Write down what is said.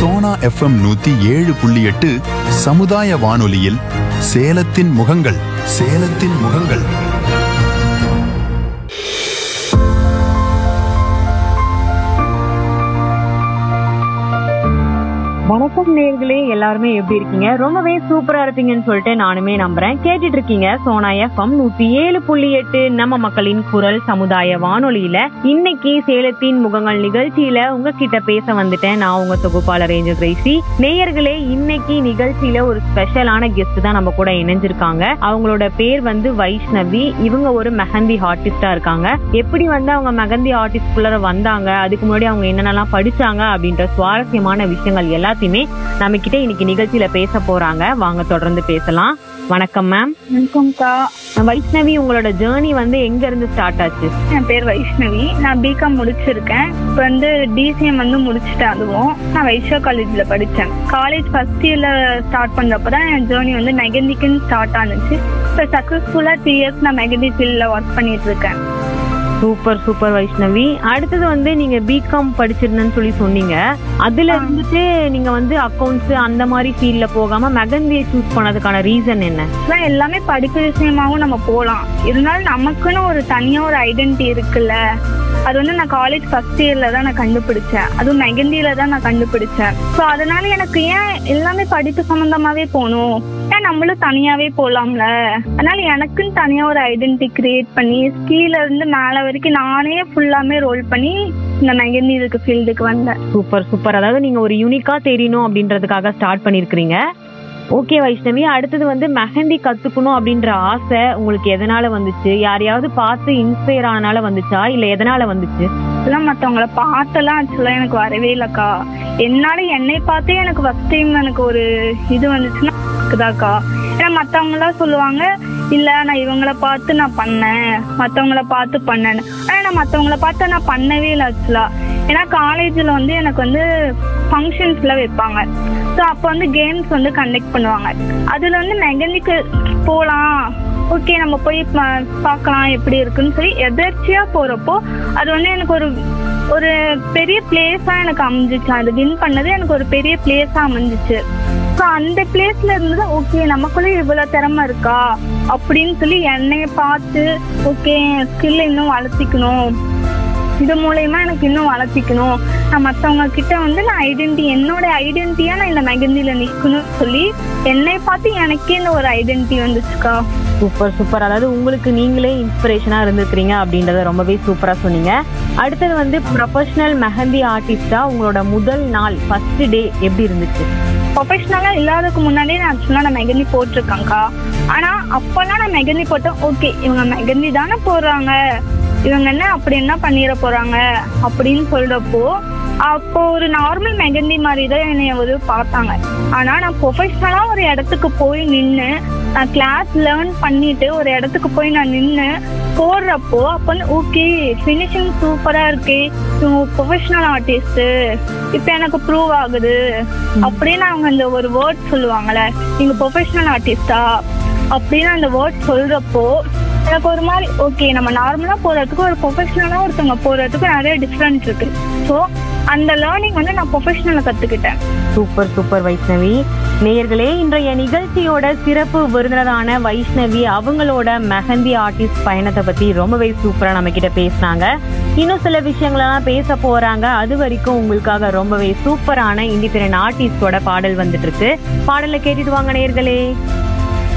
Sona FM நூத்தி ஏழு புள்ளி எட்டு சமுதாய வானொலியில் சேலத்தின் முகங்கள் சேலத்தின் முகங்கள் வணக்கம் நேர்களே எல்லாருமே எப்படி இருக்கீங்க ரொம்பவே சூப்பரா இருப்பீங்கன்னு சொல்லிட்டு நானுமே நம்புறேன் கேட்டுட்டு இருக்கீங்க சோனா எஃப்எம் நூத்தி ஏழு புள்ளி எட்டு நம்ம மக்களின் குரல் சமுதாய வானொலியில இன்னைக்கு சேலத்தின் முகங்கள் நிகழ்ச்சியில உங்ககிட்ட பேச வந்துட்டேன் நான் உங்க தொகுப்பாளர் ரேஞ்சர் கிரேசி நேயர்களே இன்னைக்கு நிகழ்ச்சியில ஒரு ஸ்பெஷலான கெஸ்ட் தான் நம்ம கூட இணைஞ்சிருக்காங்க அவங்களோட பேர் வந்து வைஷ்ணவி இவங்க ஒரு மெஹந்தி ஆர்டிஸ்டா இருக்காங்க எப்படி வந்து அவங்க மெஹந்தி ஆர்டிஸ்ட்குள்ள வந்தாங்க அதுக்கு முன்னாடி அவங்க என்னென்னலாம் படிச்சாங்க அப்படின்ற சுவாரஸ்யமான விஷயங்கள் எல்லாத்தையுமே நம்ம கிட்ட இன்னைக்கு நிகழ்ச்சியில பேச போறாங்க வாங்க தொடர்ந்து பேசலாம் வணக்கம் மேம் வணக்கம்க்கா வைஷ்ணவி உங்களோட ஜேர்னி வந்து எங்க இருந்து ஸ்டார்ட் ஆச்சு என் பேர் வைஷ்ணவி நான் பிகாம் முடிச்சிருக்கேன் இப்போ வந்து டிசிஎம் வந்து முடிச்சிட்டேன் அதுவும் நான் வைஷா காலேஜில் படித்தேன் காலேஜ் ஃபர்ஸ்ட் இயர்ல ஸ்டார்ட் பண்ணப்போ தான் என் ஜேர்னி வந்து மெகந்திக்குன்னு ஸ்டார்ட் ஆனுச்சு இப்போ சக்ஸஸ்ஃபுல்லாக த்ரீ இயர்ஸ் நான் மெகந்தி ஃபீல்டில் ஒர்க் பண்ணிட்டு இருக்கேன் சூப்பர் சூப்பர் வைஷ்ணவி அடுத்தது வந்து நீங்க பிகாம் படிச்சிருந்தேன்னு சொல்லி சொன்னீங்க அதுல இருந்துட்டு நீங்க வந்து அக்கவுண்ட்ஸ் அந்த மாதிரி ஃபீல்ட்ல போகாம மெகந்தியை சூஸ் பண்ணதுக்கான ரீசன் என்ன அதான் எல்லாமே படிப்பு விஷயமாவும் நம்ம போகலாம் இருந்தாலும் நமக்குன்னு ஒரு தனியாக ஒரு ஐடென்டிட்டி இருக்குல்ல அது வந்து நான் காலேஜ் ஃபர்ஸ்ட் இயர்ல தான் நான் கண்டுபிடிச்சேன் அதுவும் மெகந்தியில தான் நான் கண்டுபிடிச்சேன் ஸோ அதனால எனக்கு ஏன் எல்லாமே படிப்பு சம்பந்தமாவே போகணும் ஏன் நம்மளும் தனியாவே போலாம்ல அதனால எனக்குன்னு தனியா ஒரு ஐடென்டிட்டி கிரியேட் பண்ணி கீழ இருந்து மேல வரைக்கும் நானே ஃபுல்லாமே ரோல் பண்ணி இந்த மெகந்தி இதுக்கு ஃபீல்டுக்கு வந்தேன் சூப்பர் சூப்பர் அதாவது நீங்க ஒரு யூனிக்கா தெரியணும் அப்படின்றதுக்காக ஸ்டார்ட் பண்ணிருக்கீங்க ஓகே வைஷ்ணவி அடுத்தது வந்து மெஹந்தி கத்துக்கணும் அப்படின்ற ஆசை உங்களுக்கு எதனால வந்துச்சு யாரையாவது பார்த்து இன்ஸ்பயர் ஆனனால வந்துச்சா இல்ல எதனால வந்துச்சு எல்லாம் மத்தவங்கள பார்த்தெல்லாம் ஆக்சுவலா எனக்கு வரவே இல்லக்கா என்னால என்னை பார்த்தே எனக்கு ஃபர்ஸ்ட் டைம் எனக்கு ஒரு இது வந்துச்சுன்னா இருக்குதாக்கா ஏன்னா மத்தவங்க எல்லாம் சொல்லுவாங்க இல்ல நான் இவங்கள பார்த்து நான் பண்ணேன் மத்தவங்கள பார்த்து பண்ணேன்னு ஆனா நான் மத்தவங்கள பார்த்து நான் பண்ணவே இல்லை ஆக்சுவலா ஏன்னா காலேஜ்ல வந்து எனக்கு வந்து ஃபங்க்ஷன்ஸ்ல வைப்பாங்க ஸோ அப்போ வந்து கேம்ஸ் வந்து கண்டக்ட் பண்ணுவாங்க அதுல வந்து மெகந்திக்கு போலாம் ஓகே நம்ம போய் பா- பார்க்கலாம் எப்படி இருக்குன்னு சொல்லி எதர்ச்சியா போறப்போ அது வந்து எனக்கு ஒரு ஒரு பெரிய பிளேஸா எனக்கு அமைஞ்சிச்சு அது வின் பண்ணது எனக்கு ஒரு பெரிய பிளேஸா அமைஞ்சிச்சு ஸோ அந்த பிளேஸ்ல இருந்து ஓகே நமக்குள்ள இவ்வளவு திறமை இருக்கா அப்படின்னு சொல்லி என்னைய பார்த்து ஓகே ஸ்கில் இன்னும் வளர்த்திக்கணும் இது மூலயமா எனக்கு இன்னும் வளர்த்திக்கணும் நான் மற்றவங்க கிட்ட வந்து நான் ஐடென்டி என்னோட ஐடென்டிட்டியா நான் இந்த மெகந்தியில நிக்கணும்னு சொல்லி என்னை பார்த்து எனக்கே இந்த ஒரு ஐடென்டிட்டி வந்துச்சுக்கா சூப்பர் சூப்பர் அதாவது உங்களுக்கு நீங்களே இன்ஸ்பிரேஷனா இருந்திருக்கிறீங்க அப்படின்றத ரொம்பவே சூப்பரா சொன்னீங்க அடுத்தது வந்து ப்ரொஃபஷனல் மெஹந்தி ஆர்டிஸ்டா உங்களோட முதல் நாள் ஃபர்ஸ்ட் டே எப்படி இருந்துச்சு ப்ரொஃபஷனலா இல்லாததுக்கு முன்னாடியே நான் ஆக்சுவலா நான் மெகந்தி போட்டிருக்கேன்க்கா ஆனா அப்பெல்லாம் நான் மெகந்தி போட்டேன் ஓகே இவங்க மெகந்தி தானே போடுறாங்க இவங்க என்ன அப்படி என்ன பண்ணிட போறாங்க அப்படின்னு சொல்றப்போ அப்போ ஒரு நார்மல் மெகந்தி மாதிரி தான் என்னைய ஒரு பார்த்தாங்க ஆனா நான் ப்ரொஃபஷனலா ஒரு இடத்துக்கு போய் நின்று நான் கிளாஸ் லேர்ன் பண்ணிட்டு ஒரு இடத்துக்கு போய் நான் நின்று போடுறப்போ அப்போ வந்து ஓகே ஃபினிஷிங் சூப்பரா இருக்கே இவங்க ப்ரொஃபஷனல் ஆர்டிஸ்ட் இப்போ எனக்கு ப்ரூவ் ஆகுது அப்படின்னு அவங்க அந்த ஒரு வேர்ட் சொல்லுவாங்கல்ல நீங்க ப்ரொஃபஷனல் ஆர்டிஸ்டா அப்படின்னு அந்த வேர்ட் சொல்றப்போ எனக்கு ஒரு மாதிரி ஓகே நம்ம நார்மலா போறதுக்கு ஒரு ப்ரொஃபஷனலா ஒருத்தவங்க போறதுக்கு நிறைய டிஃப்ரெண்ட் இருக்கு ஸோ அந்த லேர்னிங் வந்து நான் ப்ரொஃபஷனலை கத்துக்கிட்டேன் சூப்பர் சூப்பர் வைஷ்ணவி நேயர்களே இன்றைய நிகழ்ச்சியோட சிறப்பு விருந்தினரான வைஷ்ணவி அவங்களோட மெஹந்தி ஆர்டிஸ்ட் பயணத்தை பத்தி ரொம்பவே சூப்பரா நம்ம கிட்ட பேசினாங்க இன்னும் சில விஷயங்களெல்லாம் பேச போறாங்க அது வரைக்கும் உங்களுக்காக ரொம்பவே சூப்பரான இண்டிபெண்டன்ட் ஆர்டிஸ்டோட பாடல் வந்துட்டு இருக்கு பாடலை கேட்டுட்டு வாங்க நேயர்களே